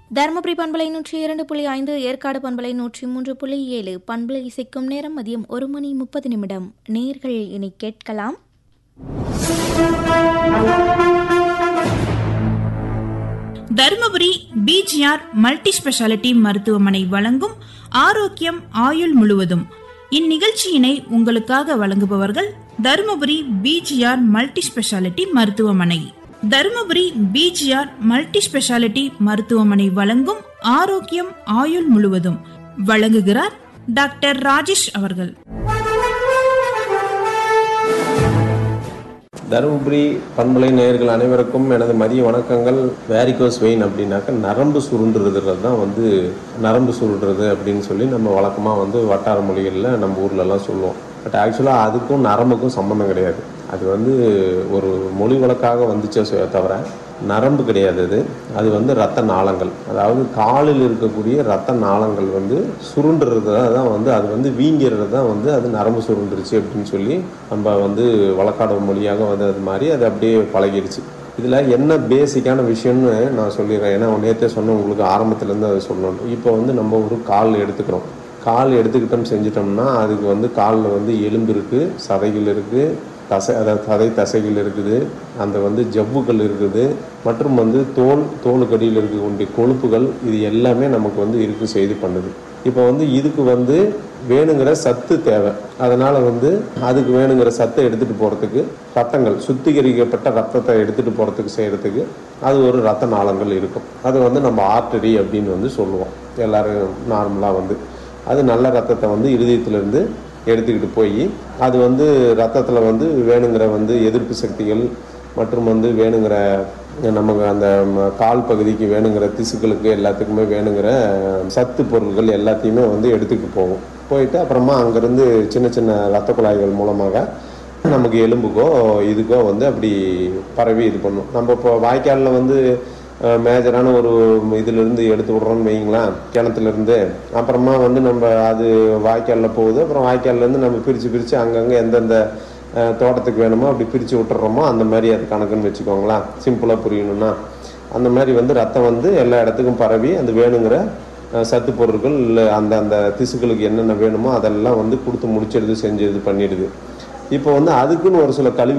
தருமபுரி பண்பலை நூற்றி இரண்டு புள்ளி ஐந்து ஏற்காடு பண்பலை நூற்றி மூன்று புள்ளி ஏழு பண்பலை இசைக்கும் நேரம் மதியம் ஒரு மணி முப்பது நிமிடம் நேர்கள் இனி கேட்கலாம் தருமபுரி பிஜிஆர் மல்டி ஸ்பெஷாலிட்டி மருத்துவமனை வழங்கும் ஆரோக்கியம் ஆயுள் முழுவதும் இந்நிகழ்ச்சியினை உங்களுக்காக வழங்குபவர்கள் தருமபுரி பிஜிஆர் மல்டி ஸ்பெஷாலிட்டி மருத்துவமனை தருமபுரி பிஜிஆர் மல்டி ஸ்பெஷாலிட்டி மருத்துவமனை வழங்கும் ஆரோக்கியம் ஆயுள் முழுவதும் வழங்குகிறார் டாக்டர் ராஜேஷ் அவர்கள் தருமபுரி பண்பலை நேயர்கள் அனைவருக்கும் எனது மதிய வணக்கங்கள் வேரிகோஸ் வெயின் அப்படின்னாக்க நரம்பு சுருண்டுறதுல தான் வந்து நரம்பு சுருண்டுறது அப்படின்னு சொல்லி நம்ம வழக்கமாக வந்து வட்டார மொழிகளில் நம்ம ஊர்லலாம் சொல்லுவோம் பட் ஆக்சுவலாக அதுக்கும் நரம்புக்கும் சம்மந்தம் கிடையாது அது வந்து ஒரு மொழி வழக்காக வந்துச்சே சொ- தவிர நரம்பு கிடையாது அது அது வந்து ரத்த நாளங்கள் அதாவது காலில் இருக்கக்கூடிய ரத்த நாளங்கள் வந்து சுருண்டுறது தான் வந்து அது வந்து வீங்கிறது தான் வந்து அது நரம்பு சுருண்டுருச்சு அப்படின்னு சொல்லி நம்ம வந்து வழக்காடு மொழியாக வந்து அது மாதிரி அது அப்படியே பழகிடுச்சு இதில் என்ன பேசிக்கான விஷயம்னு நான் சொல்லிடுறேன் ஏன்னா நேற்றே சொன்ன உங்களுக்கு ஆரம்பத்துலேருந்து அதை சொல்லணும் இப்போ வந்து நம்ம ஒரு கால் எடுத்துக்கிறோம் கால் எடுத்துக்கிட்டோம் செஞ்சிட்டோம்னா அதுக்கு வந்து காலில் வந்து எலும்பு இருக்குது சதைகள் இருக்குது தசை அதாவது சதை தசைகள் இருக்குது அந்த வந்து ஜவ்வுகள் இருக்குது மற்றும் வந்து தோல் தோலுக்கடியில் இருக்கக்கூடிய கொழுப்புகள் இது எல்லாமே நமக்கு வந்து இருக்கு செய்து பண்ணுது இப்போ வந்து இதுக்கு வந்து வேணுங்கிற சத்து தேவை அதனால வந்து அதுக்கு வேணுங்கிற சத்தை எடுத்துட்டு போறதுக்கு ரத்தங்கள் சுத்திகரிக்கப்பட்ட ரத்தத்தை எடுத்துட்டு போறதுக்கு செய்யறதுக்கு அது ஒரு ரத்த நாளங்கள் இருக்கும் அது வந்து நம்ம ஆர்டரி அப்படின்னு வந்து சொல்லுவோம் எல்லாரும் நார்மலாக வந்து அது நல்ல ரத்தத்தை வந்து இருதயத்திலிருந்து எடுத்துக்கிட்டு போய் அது வந்து ரத்தத்தில் வந்து வேணுங்கிற வந்து எதிர்ப்பு சக்திகள் மற்றும் வந்து வேணுங்கிற நமக்கு அந்த ம- கால் பகுதிக்கு வேணுங்கிற திசுக்களுக்கு எல்லாத்துக்குமே வேணுங்கிற சத்து பொருட்கள் எல்லாத்தையுமே வந்து எடுத்துக்கிட்டு போகும் போயிட்டு அப்புறமா அங்கேருந்து சின்ன சின்ன ரத்த குழாய்கள் மூலமாக நமக்கு எலும்புக்கோ இதுக்கோ வந்து அப்படி பரவி இது பண்ணும் நம்ம இப்போ வாய்க்காலில் வந்து அஹ், மேஜரான ஒரு இதிலிருந்து எடுத்து விட்றோம்னு வைங்களேன் கிணத்துலேருந்து அப்புறமா வந்து நம்ம அது வாய்க்காலில் போகுது அப்புறம் வாய்க்கால்லேருந்து நம்ம பிரித்து பிரித்து அங்கங்கே எந்தெந்த அஹ், தோட்டத்துக்கு வேணுமோ அப்படி பிரித்து விட்டுறோமோ அந்த மாதிரி அது கணக்குன்னு வச்சுக்கோங்களேன் சிம்பிளாக புரியணும்னா அந்த மாதிரி வந்து ரத்தம் வந்து எல்லா இடத்துக்கும் பரவி அந்த வேணுங்கிற அஹ், சத்து பொருட்கள் இல்லை அந்த அந்த திசுக்களுக்கு என்னென்ன வேணுமோ அதெல்லாம் வந்து கொடுத்து முடிச்சிடுது செஞ்சு இது பண்ணிடுது இப்போ வந்து அதுக்குன்னு ஒரு சில கழிவு